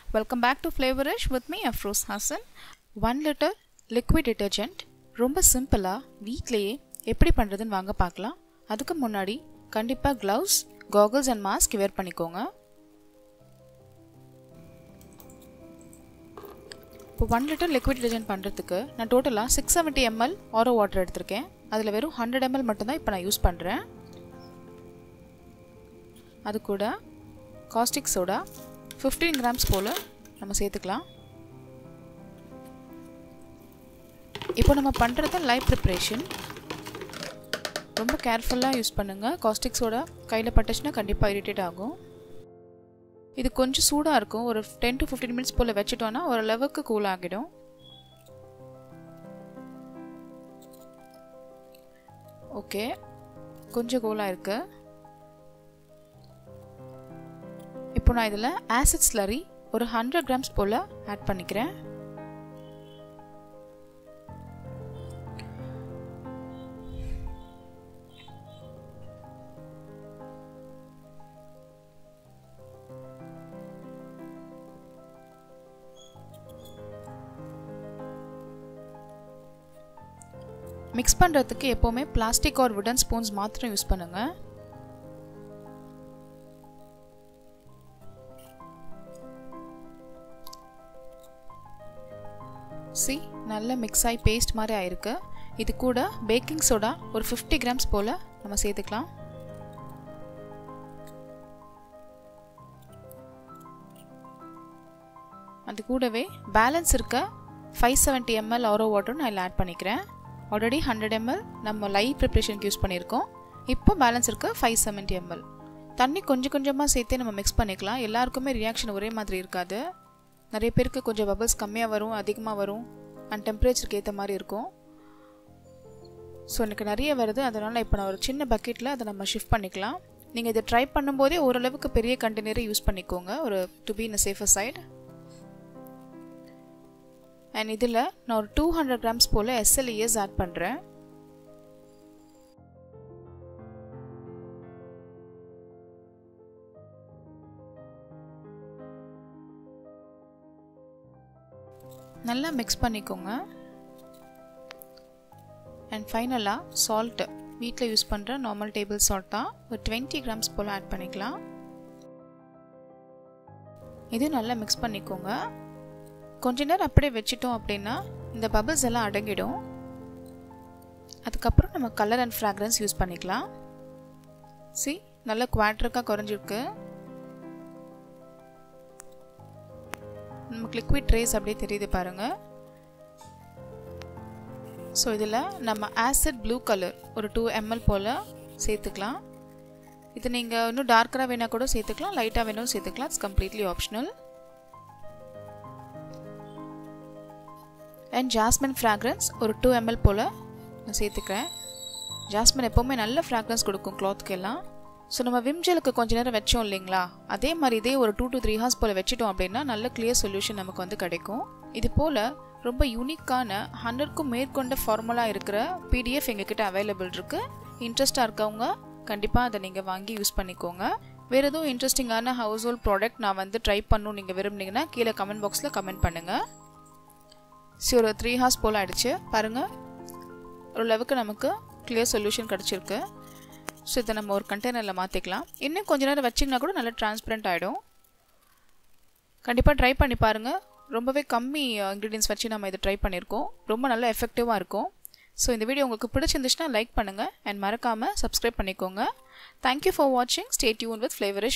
welcome back to Flavourish with me Afroz Hasan one litre liquid detergent ரொம்ப சிம்பிளாக வீட்லேயே எப்படி பண்ணுறதுன்னு வாங்க பார்க்கலாம் அதுக்கு முன்னாடி கண்டிப்பாக gloves goggles and mask wear பண்ணிக்கோங்க இப்போ ஒன் லிட்டர் லிக்விட் டிட்டர்ஜென்ட் பண்ணுறதுக்கு நான் டோட்டலாக six seventy ML RO water எடுத்திருக்கேன் அதில் வெறும் ஹண்ட்ரட் எம்எல் மட்டும்தான் இப்போ நான் யூஸ் பண்ணுறேன் அது கூட காஸ்டிக் சோடா ஃபிஃப்டீன் கிராம்ஸ் போல் நம்ம சேர்த்துக்கலாம் இப்போ நம்ம பண்ணுறது லைவ் ப்ரிப்ரேஷன் ரொம்ப கேர்ஃபுல்லாக யூஸ் பண்ணுங்கள் காஸ்டிக் சோடா கையில் பட்டுச்சுன்னா கண்டிப்பாக இரிட்டேட் ஆகும் இது கொஞ்சம் சூடாக இருக்கும் ஒரு டென் டு ஃபிஃப்டீன் மினிட்ஸ் போல் வச்சுட்டோன்னா ஓரளவுக்கு கூல் ஆகிடும் ஓகே கொஞ்சம் கூலாக இருக்குது இப்போ நான் இதில் ஆசிட் ஸ்லரி ஒரு ஹண்ட்ரட் கிராம்ஸ் போல் ஆட் பண்ணிக்கிறேன் மிக்ஸ் பண்ணுறதுக்கு எப்போவுமே பிளாஸ்டிக் ஆர் வுடன் ஸ்பூன்ஸ் மாத்திரம் யூஸ் பண்ணுங்கள் சி நல்ல மிக்ஸ் ஆகி பேஸ்ட் மாதிரி ஆயிருக்கு இது கூட பேக்கிங் சோடா ஒரு ஃபிஃப்டி கிராம்ஸ் போல் நம்ம சேர்த்துக்கலாம் அது கூடவே பேலன்ஸ் இருக்க five seventy ML RO water நான் இதில் ஆட் பண்ணிக்கிறேன் ஆல்ரெடி ஹண்ட்ரட் எம்எல் நம்ம லைவ் ப்ரிப்ரேஷனுக்கு யூஸ் பண்ணியிருக்கோம் இப்போ பேலன்ஸ் இருக்க ஃபைவ் செவன்ட்டி எம்எல் தண்ணி கொஞ்சம் கொஞ்சமாக சேர்த்தே நம்ம மிக்ஸ் பண்ணிக்கலாம் எல்லாருக்குமே ரியாக்ஷன் ஒரே மாதிரி இருக்காது நிறைய பேருக்கு கொஞ்சம் பபிள்ஸ் கம்மியாக வரும் அதிகமாக வரும் அண்ட் டெம்பரேச்சருக்கு ஏற்ற மாதிரி இருக்கும் ஸோ எனக்கு நிறைய வருது அதனால் இப்போ நான் ஒரு சின்ன பக்கெட்டில் அதை நம்ம ஷிஃப்ட் பண்ணிக்கலாம் நீங்கள் இதை ட்ரை பண்ணும்போதே ஓரளவுக்கு பெரிய கண்டெய்னரை யூஸ் பண்ணிக்கோங்க ஒரு to be in safer side and இதில் நான் ஒரு டூ ஹண்ட்ரட் கிராம்ஸ் போல் எஸ்எல்இஎஸ் ஆட் பண்ணுறேன் நல்லா மிக்ஸ் பண்ணிக்கோங்க அண்ட் ஃபைனலாக சால்ட்டு வீட்டில் யூஸ் பண்ணுற நார்மல் டேபிள் சால்ட் தான் ஒரு டுவெண்ட்டி கிராம்ஸ் போல் ஆட் பண்ணிக்கலாம் இது நல்லா மிக்ஸ் பண்ணிக்கோங்க கொஞ்ச நேரம் அப்படியே வச்சிட்டோம் அப்படின்னா இந்த பபிள்ஸ் எல்லாம் அடங்கிடும் அதுக்கப்புறம் நம்ம கலர் அண்ட் ஃப்ராக்ரன்ஸ் யூஸ் பண்ணிக்கலாம் சி நல்ல குவாட்ரக்காக குறைஞ்சிருக்கு நமக்கு லிக்விட் ட்ரேஸ் அப்படியே தெரியுது பாருங்கள் ஸோ இதில் நம்ம ஆசிட் ப்ளூ கலர் ஒரு டூ எம்எல் போல் சேர்த்துக்கலாம் இது நீங்கள் இன்னும் டார்க்கராக வேணால் கூட சேர்த்துக்கலாம் லைட்டாக வேணும் சேர்த்துக்கலாம் it's completely optional and jasmine fragrance ஒரு டூ எம்எல் போல் நான் சேர்த்துக்கிறேன் ஜாஸ்மின் எப்போவுமே நல்ல ஃப்ராக்ரன்ஸ் கொடுக்கும் கிளாத்துக்கு எல்லாம் ஸோ நம்ம விம்ஜலுக்கு கொஞ்ச நேரம் வச்சோம் இல்லைங்களா அதே மாதிரி இதே ஒரு டூ டு த்ரீ ஹார்ஸ் போல் வச்சிட்டோம் அப்படின்னா நல்ல கிளியர் சொல்யூஷன் நமக்கு வந்து கிடைக்கும் இது போல் ரொம்ப யூனிக்கான ஹண்ட்ரட்க்கும் மேற்கொண்ட ஃபார்முலா இருக்கிற பிடிஎஃப் எங்ககிட்ட அவைலபிள் இருக்குது இன்ட்ரெஸ்டாக இருக்கவங்க கண்டிப்பாக அதை நீங்கள் வாங்கி யூஸ் பண்ணிக்கோங்க வேறு எதுவும் இன்ட்ரெஸ்டிங்கான ஹவுஸ் ஹோல்ட் ப்ராடக்ட் நான் வந்து ட்ரை பண்ணணும் நீங்கள் விரும்புனீங்கன்னா கீழே கமெண்ட் பாக்ஸில் கமெண்ட் பண்ணுங்கள் சரி ஒரு த்ரீ ஹார்ஸ் போல் ஆகிடுச்சு பாருங்கள் ஓரளவுக்கு நமக்கு கிளியர் சொல்யூஷன் கிடச்சிருக்கு ஸோ இதை நம்ம ஒரு கண்டெய்னரில் மாற்றிக்கலாம் இன்னும் கொஞ்ச நேரம் வச்சிங்கன்னா கூட நல்லா டிரான்ஸ்பரண்ட் ஆகிடும் கண்டிப்பாக ட்ரை பண்ணி பாருங்கள் ரொம்பவே கம்மி இன்க்ரீடியன்ஸ் வச்சு நம்ம இதை ட்ரை பண்ணியிருக்கோம் ரொம்ப நல்லா எஃபெக்டிவாக இருக்கும் ஸோ இந்த வீடியோ உங்களுக்கு பிடிச்சிருந்துச்சுன்னா லைக் பண்ணுங்கள் அண்ட் மறக்காமல் சப்ஸ்கிரைப் பண்ணிக்கோங்க தேங்க்யூ ஃபார் வாட்சிங் ஸ்டே டியூன் வித் ஃப்ளேவரிஷ்